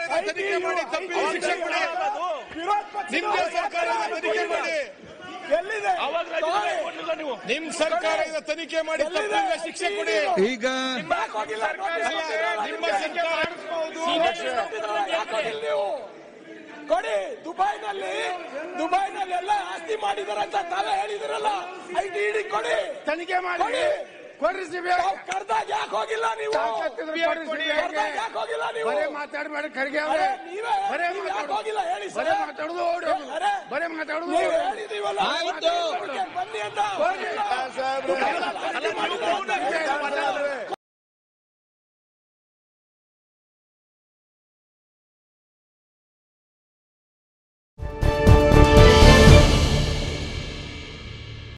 ಸರ್ಕಾರದಿಂದ ತನಿಖೆ ಮಾಡಿ ತಪ್ಪಿಗೆ ಶಿಕ್ಷೆ ಕೊಡಿ ವಿರೋಧ ಪಕ್ಷದವರು ನಿಮ್ದೇ ಸರ್ಕಾರದಿಂದ ತನಿಖೆ ಮಾಡಿ ಎಲ್ಲಿದೆ ತಗೊಳ್ಳಿ. ನಿಮ್ ಸರ್ಕಾರದಿಂದ ತನಿಖೆ ಮಾಡಿ ತಪ್ಪಿಗೆ ಶಿಕ್ಷೆ ಕೊಡಿ ಈಗ ಯಾಕ್ ಹೋಗಿಲ್ಲ ನೋಟಿಸ್ ಅಲ್ಲ, ಕೊಟ್ಟಿದ್ರಲ್ಲ ನಿಮ್ಮ ನಿಮ್ಗೆ? ಸರ್ಕಾರ ನೋಟಿಸ್ ಕೊಟ್ಟಿದ್ರಲ್ಲ, ಯಾಕ್ ಹೋಗಿಲ್ಲ ನೀವು ಕೊಡಿ ದುಬೈನಲ್ಲಿ ದುಬೈನಲ್ಲೆಲ್ಲ ಆಸ್ತಿ ಮಾಡಿದಾರಂತ ತಾವೇ ಹೇಳಿದಿರಲ್ಲ ಐ ಡಿ ಇಡಿ ಕೊಡಿ ತನಿಖೆ ಮಾಡಿ ಕೊಡಿ ಕೊಡ್ರಿ ಸಿಬಿಐ ನಾವು ಕರ್ದಾಗ ಯಾಕೆ ಹೋಗಿಲ್ಲ ನೀವು ಕೊಡಿ ಕರ್ದಾಗ ಯಾಕೆ ಹೋಗಿಲ್ಲ ನೀವು ಬರೇ ಮಾತಾಡ್ಬೇಡಿ ಖರ್ಗೆ ಅರೆ, ಅವರೇ ನೀವೇ ಬರೇ ನೀವು ಯಾಕೆ ಮಾತಾಡೋದು ಹೋಗಿಲ್ಲ ಹೇಳಿ ಸರ್ ಬರೇ ಮಾತಾಡೋದು ಓಡಿ ಹೋಗು. ಅರೆ, ಬರೇ ಮಾತಾಡೋದು ನೀವು ಓಡಿ ಹೋಗು. ಹೇಳಿದೀವಲ್ಲ ಆಯ್ತು. ಬನ್ನಿ ಅಂತ ಹೋಗಿ. ದುಬೈನಲ್ಲಿ ಆಸ್ತಿ ಮಾಡಿದಾರಂತ